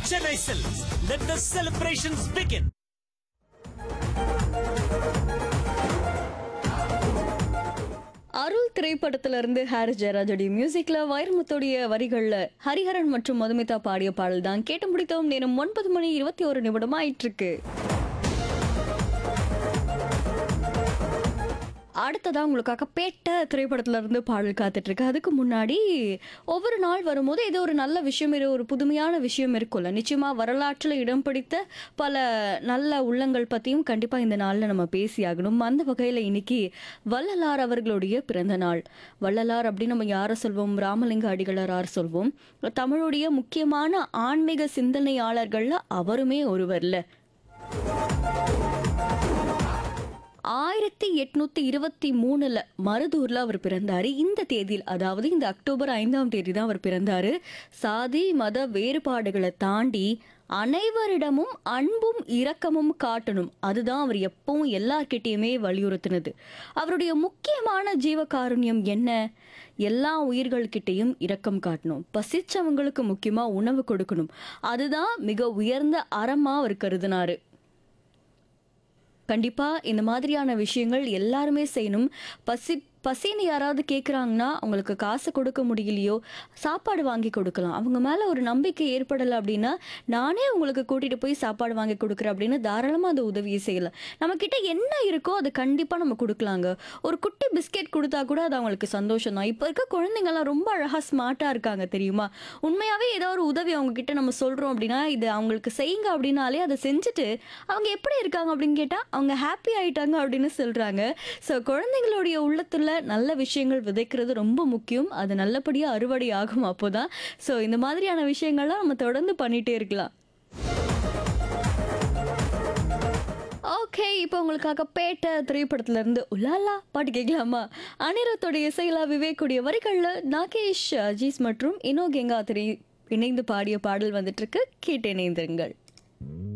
Chennai Silks. Let the celebrations begin. அருள் திரைப்படத்துல இருந்து Harris ஜெயராஜோடைய மியூசிக்ல வைரமுத்தோடைய வரிகள்ல ஹரிஹரன் மற்றும் மதுமிதா பாடிய பாடல் தான் கேட்டு முடித்தோம் நேரம் ஒன்பது மணி இருபத்தி ஒரு நிமிடம் ஆயிட்டு இருக்கு அடுத்ததா உங்களுக்காக பேட்ட திரைப்படத்துல இருந்து பாடல் காத்துட்டு இருக்கு அதுக்கு முன்னாடி ஒவ்வொரு நாள் வரும்போது ஏதோ ஒரு நல்ல விஷயம் ஏதோ ஒரு புதுமையான விஷயம் இருக்கும்ல நிச்சயமா வரலாற்றில் இடம் பிடித்த பல நல்ல உள்ளங்கள் பத்தியும் கண்டிப்பா இந்த நாள்ல நம்ம பேசியாகணும் அந்த வகையில இன்னைக்கு வள்ளலார் அவர்களுடைய பிறந்த நாள் வள்ளலார் அப்படின்னு நம்ம யாரை சொல்வோம் ராமலிங்க அடிகளார் சொல்வோம் தமிழுடைய முக்கியமான ஆன்மீக சிந்தனையாளர்கள்ல அவருமே ஒருவர்ல ஆயிரத்தி எட்நூத்தி இருபத்தி மூணுல மருதூர்ல அவர் பிறந்தாரு இந்த தேதியில் அதாவது இந்த அக்டோபர் ஐந்தாம் தேதி தான் அவர் பிறந்தாரு சாதி மத வேறுபாடுகளை தாண்டி அனைவரிடமும் அன்பும் இரக்கமும் காட்டணும் அதுதான் அவர் எப்பவும் எல்லார்கிட்டயுமே வலியுறுத்தினது அவருடைய முக்கியமான ஜீவகாருண்யம் என்ன எல்லா உயிர்கள்கிட்டையும் இரக்கம் காட்டணும் பசிச்சவங்களுக்கு முக்கியமா உணவு கொடுக்கணும் அதுதான் மிக உயர்ந்த அறமா அவர் கருதினாரு கண்டிப்பா இந்த மாதிரியான விஷயங்கள் எல்லாருமே செய்யணும் பசி பசின்னு யாராவது கேட்குறாங்கன்னா அவங்களுக்கு காசு கொடுக்க முடியலையோ சாப்பாடு வாங்கி கொடுக்கலாம் அவங்க மேலே ஒரு நம்பிக்கை ஏற்படலை அப்படின்னா நானே உங்களுக்கு கூட்டிகிட்டு போய் சாப்பாடு வாங்கி கொடுக்குறேன் அப்படின்னு தாராளமாக அந்த உதவியை செய்யலாம் நம்மக்கிட்ட என்ன இருக்கோ அதை கண்டிப்பாக நம்ம கொடுக்கலாங்க ஒரு குட்டி பிஸ்கெட் கொடுத்தா கூட அது அவங்களுக்கு சந்தோஷம் தான் இப்போ இருக்க குழந்தைங்கள்லாம் ரொம்ப அழகாக ஸ்மார்ட்டாக இருக்காங்க தெரியுமா உண்மையாகவே ஏதோ ஒரு உதவி அவங்க கிட்ட நம்ம சொல்கிறோம் அப்படின்னா இது அவங்களுக்கு செய்யுங்க அப்படின்னாலே அதை செஞ்சுட்டு அவங்க எப்படி இருக்காங்க அப்படின்னு கேட்டால் அவங்க ஹாப்பி ஆயிட்டாங்க அப்படின்னு சொல்கிறாங்க ஸோ குழந்தைங்களுடைய உள்ளத்துல நல்ல விஷயங்கள் விதைக்கிறது ரொம்ப முக்கியம் அது நல்லபடியாக அறுவடை ஆகும் அப்போதான் ஸோ இந்த மாதிரியான விஷயங்கள்லாம் நம்ம தொடர்ந்து பண்ணிகிட்டே இருக்கலாம் ஓகே இப்போ உங்களுக்காக பேட்ட திரைப்படத்துல இருந்து உலாலா பாட்டு கேட்கலாமா அனிரத்தோடைய இசையிலா விவேக்குடைய வரிகளில் நாகேஷ் அஜீஸ் மற்றும் இனோ கெங்கா திரை இணைந்து பாடிய பாடல் வந்துட்டு இருக்கு கேட்டு இணைந்திருங்கள்